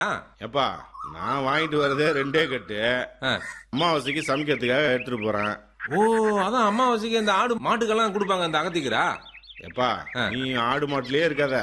ஆ, எப்பா நான் வாங்கிட்டு வரதே ரெண்டே கட்டு ஆ. அமாவாசைக்கு சமைக்கிறதுக்காக எடுத்துட்டு போறேன் ஓ அதான் அமாவாசைக்கு இந்த ஆடு மாட்டுக்கெல்லாம் கொடுப்பாங்க இந்த அகத்திக்கிறா எப்பா நீ ஆடு மாட்டுலயே இருக்காத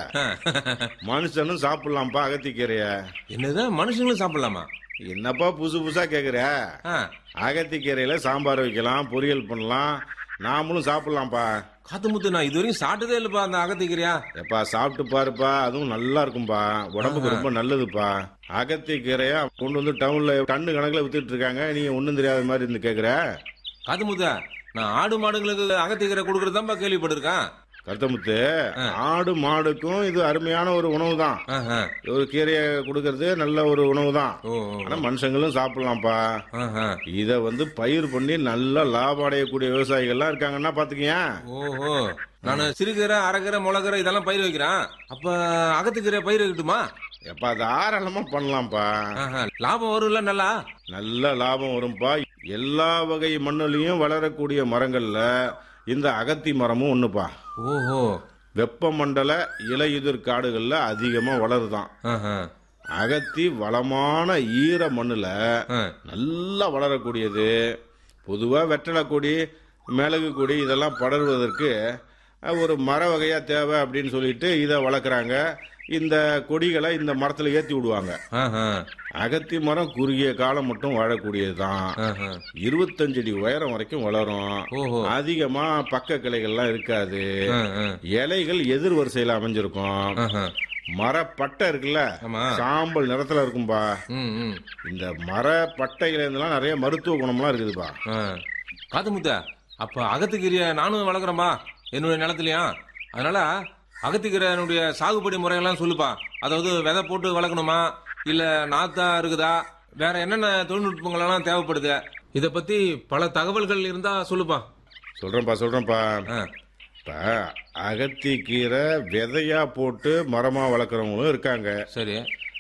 மனுஷனும் சாப்பிடலாம்ப்பா அகத்திக்கீரைய என்னது மனுஷங்களும் சாப்பிடலாமா என்னப்பா புதுசு புதுசா கேக்குற ஆ, அகத்திக்கீரையில சாம்பார் வைக்கலாம் பொரியல் பண்ணலாம் நாமளும் சாப்பிடலாம்ப்பா காத்து முத்து நான் இது வரைக்கும் சாப்பிட்டதே இல்லப்பா அந்த அகத்திக்கிறியா எப்பா சாப்பிட்டு பாருப்பா அதுவும் நல்லா இருக்கும்பா உடம்புக்கு ரொம்ப நல்லதுப்பா அகத்திக்கீரையா கொண்டு வந்து டவுன்ல டன்னு கணக்குல வித்துட்டு இருக்காங்க நீங்க ஒண்ணும் தெரியாத மாதிரி இருந்து கேக்குற காத்து முத்தா நான் ஆடு மாடுங்களுக்கு அகத்திக்கீரை கொடுக்கறதாப்பா கேள்விப்பட்டிருக்கேன் கருத்தமுத்து ஆடு மாடுக்கும் இது அருமையான ஒரு உணவு தான் ஆஹா. ஒரு கீரையை கொடுக்கறது நல்ல ஒரு உணவு தான் ஓ ஓ. ஆனா மனுஷங்களும் சாப்பிடலாம்ப்பா ஆஹா. இத வந்து பயிர் பண்ணி நல்ல லாபம் அடையக்கூடிய விவசாயிகள்லாம் இருக்காங்கன்னா பாத்துக்கீங்க ஓஹோ நான் சிறுகீரை அரைக்கீரை முளகீரை இதெல்லாம் பயிர் வைக்கிறேன் அப்ப அகத்துக்கீரை பயிர் வைக்கட்டுமா எப்பா தாராளமா பண்ணலாம்ப்பா ஆஹா. லாபம் வரும்ல நல்லா நல்ல லாபம் வரும்பா எல்லா வகை மண்ணுலயும் வளரக்கூடிய மரங்கள்ல இந்த அகத்தி மரமும் ஒண்ணுப்பா ஓஹோ வெப்பமண்டல இலையுதிர் காடுகள்ல அதிகமா வளருதான் ஆஹா. அகத்தி வளமான ஈர மண்ணுல ஆ. நல்லா வளரக்கூடியது பொதுவா வெற்றலை கொடி மிளகு கொடி இதெல்லாம் படர்வதற்கு அஹ், ஒரு மர வகையா தேவை அப்படின்னு சொல்லிட்டு இதை வளர்க்குறாங்க இந்த கொடிகளை இந்த மரத்துல ஏத்தி விடுவாங்க ஆஹா. அகத்தி மரம் குறுகிய காலம் மட்டும் வாழக்கூடியதுதான் ஆஹா. இருபத்தஞ்சு அடி உயரம் வரைக்கும் வளரும் ஓஹோ அதிகமா பக்க கிளைகள்லாம் இருக்காது ஆ, ஆ. இலைகள் எதிர் வரிசையில அமைஞ்சிருக்கும் ஆஹா. மரப்பட்டை இருக்குல்ல ஆமா சாம்பல் நிறத்துல இருக்கும்பா ம் ம் இந்த மர பட்டையில இருந்தெல்லாம் நிறைய மருத்துவ குணம்லாம் இருக்குதுப்பா ஆ. காத்து முத்த அப்ப அகத்துக்கீரைய நானும் வளர்க்குறேன்பா என்னுடைய நிலத்துலயா அதனால அகத்துக்கீரையினுடைய சாகுபடி முறையெல்லாம் சொல்லுப்பா அதாவது விதை போட்டு வளர்க்கணுமா இல்ல நாத்தா இருக்குதா வேற என்னென்ன தொழில்நுட்பங்கள் எல்லாம் தேவைப்படுது இத பத்தி பல தகவல்கள் இருந்தா சொல்லுப்பா சொல்றேன்ப்பா சொல்றேன்ப்பா ஆ. இப்ப அகத்தி கீரை விதையா போட்டு மரமா வளர்க்குறவங்களும் இருக்காங்க சரி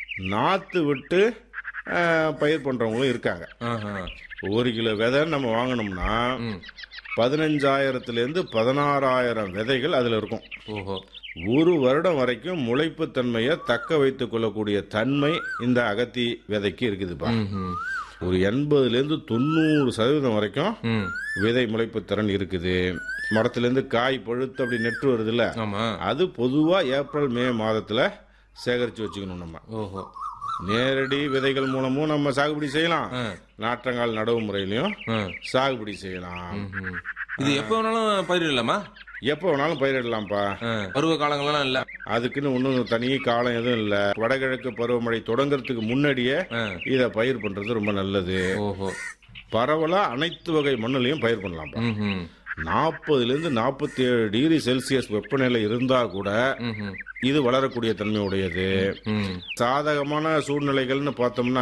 நாத்து விட்டு அஹ், பயிர் பண்றவங்களும் இருக்காங்க ஆஹா. ஒரு கிலோ விதை நம்ம வாங்கினோம்னா ம். பதினஞ்சாயிரத்துல இருந்து பதினாறாயிரம் விதைகள் அதுல இருக்கும் ஓஹோ ஒரு வருடம் வரைக்கும் முளைப்பு தன்மையை தக்க வைத்துக் கொள்ளக்கூடிய தன்மை இந்த அகத்தி விதைக்கு இருக்குதுப்பா ம், ம். ஒரு எண்பதுல இருந்து தொண்ணூறு சதவீதம் வரைக்கும் ம். விதை முளைப்பு திறன் இருக்குது மரத்துல இருந்து காய் பழுத்து அப்படி நெட்டு வருதுல்ல ஆமா அது பொதுவா ஏப்ரல் மே மாதத்துல சேகரிச்சு வச்சுக்கணும் நம்ம ஓஹோ நேரடி விதைகள் மூலமும் நம்ம சாகுபடி செய்யலாம் ஆ. நாற்றங்கால் நடவு முறையிலையும் ஆ. சாகுபடி செய்யலாம் ம். இது எப்ப வேணாலும் பயிரிடலாமா எப்போ வேணாலும் பயிரிடலாம்ப்பா ஆ. பருவ காலங்கள்லாம் இல்ல அதுக்குன்னு ஒன்றும் தனி காலம் எதுவும் இல்லை வடகிழக்கு பருவமழை தொடங்கறதுக்கு முன்னாடியே ஆ. இதை பயிர் பண்றது ரொம்ப நல்லது ஓஹோ பரவலா அனைத்து வகை மண்ணுலையும் பயிர் பண்ணலாம்ப்பா ம்ஹும். நாற்பதுல இருந்து நாற்பத்தி ஏழு டிகிரி செல்சியஸ் வெப்பநிலை இருந்தா கூட ம்ஹும். இது வளரக்கூடிய தன்மை உடையது ம். சாதகமான சூழ்நிலைகள்னு பார்த்தோம்னா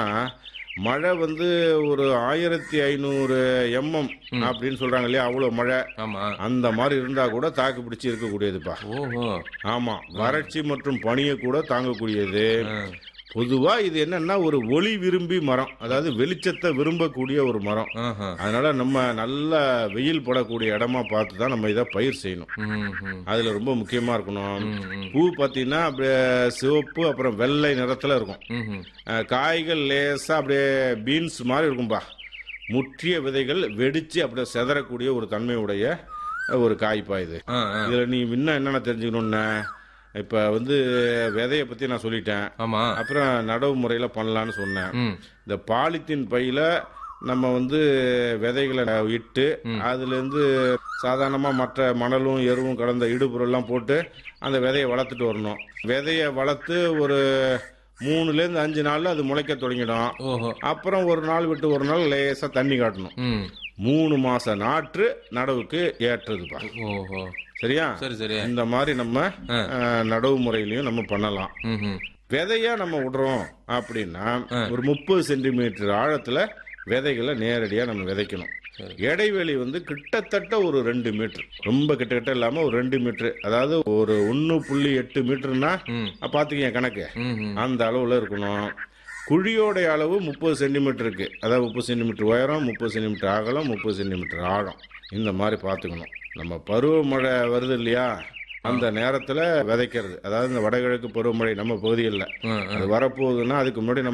மழை வந்து ஒரு ஆயிரத்தி ஐநூறு எம்எம் அப்படின்னு சொல்றாங்க இல்லையா அவ்வளவு மழை ஆமா அந்த மாதிரி இருந்தா கூட தாக்கு பிடிச்சி இருக்கக்கூடியதுப்பா ஓஹோ ஆமா வறட்சி மற்றும் பனியை கூட தாங்கக்கூடியது ஆ. பொதுவா இது என்னன்னா ஒரு ஒளி விரும்பி மரம் அதாவது வெளிச்சத்தை விரும்பக்கூடிய ஒரு மரம் ஆஹா. அதனால நம்ம நல்ல வெயில் படக்கூடிய இடமா பார்த்து தான் நம்ம இதை பயிர் செய்யணும் ம்ஹும். அதுல ரொம்ப முக்கியமா இருக்கணும் ம், ம். பூ பார்த்தீங்கன்னா அப்படியே சிவப்பு அப்புறம் வெள்ளை நிறத்துல இருக்கும் ம்ஹும். அஹ், காய்கள் லேசா அப்படியே பீன்ஸ் மாதிரி இருக்கும்பா முற்றிய விதைகள் வெடிச்சு அப்படியே செதறக்கூடிய ஒரு தன்மையுடைய அஹ், ஒரு காய்ப்பா இது ஆ, ஆ. இதுல நீ இன்னும் என்னென்ன தெரிஞ்சுக்கணும்னு இப்ப வந்து விதைய பத்தி நான் சொல்லிட்டேன் ஆமா அப்புறம் நடவு முறையில பண்ணலான்னு சொன்னேன் ம். இந்த பாலித்தீன் பையில நம்ம வந்து விதைகளை இட்டு அதுல இருந்து சாதாரணமா மற்ற மணலும் எருவும் கலந்த இடுபொருள்லாம் போட்டு அந்த விதையை வளர்த்துட்டு வரணும் விதையை வளர்த்து ஒரு மூணுல இருந்து அஞ்சு நாள்ல அது முளைக்க தொடங்கிடும் ஓஹோ அப்புறம் ஒரு நாள் விட்டு ஒரு நாள் லேசா தண்ணி காட்டணும் ம். மூணு மாச நாற்று நடவுக்கு ஏற்றதுப்பா ஓஹோ சரியா சரி சரி இந்த மாதிரி நம்ம அஹ், நடவு முறையிலையும் நம்ம பண்ணலாம் ம்ஹும். விதையா நம்ம விடுறோம் அப்படின்னா ஒரு முப்பது சென்டிமீட்டர் ஆழத்துல விதைகளை நேரடியா நம்ம விதைக்கணும் இடைவெளி வந்து கிட்டத்தட்ட ஒரு ரெண்டு மீட்டர் ரொம்ப கிட்ட கிட்ட இல்லாம ஒரு ரெண்டு மீட்டர் அதாவது ஒரு ஒன்னு புள்ளி எட்டு மீட்டர்னா ம். பாத்துக்கங்க கணக்கு ம்ஹும். அந்த அளவுல இருக்கணும் குழியோடைய அளவு முப்பது சென்டிமீட்டர் இருக்கு அதாவது முப்பது சென்டிமீட்டர் உயரம் முப்பது சென்டிமீட்டர் அகலம் முப்பது சென்டிமீட்டர் ஆழம் இந்த மாதிரி பார்த்துக்கணும் நம்ம பருவமழை வருது இல்லையா அந்த நேரத்துல விதைக்கிறது அதாவது இந்த வடகிழக்கு பருவமழை நம்ம பகுதிகளில் ம், ம். அது வரப்போகுதுன்னா அதுக்கு முன்னாடி நம்ம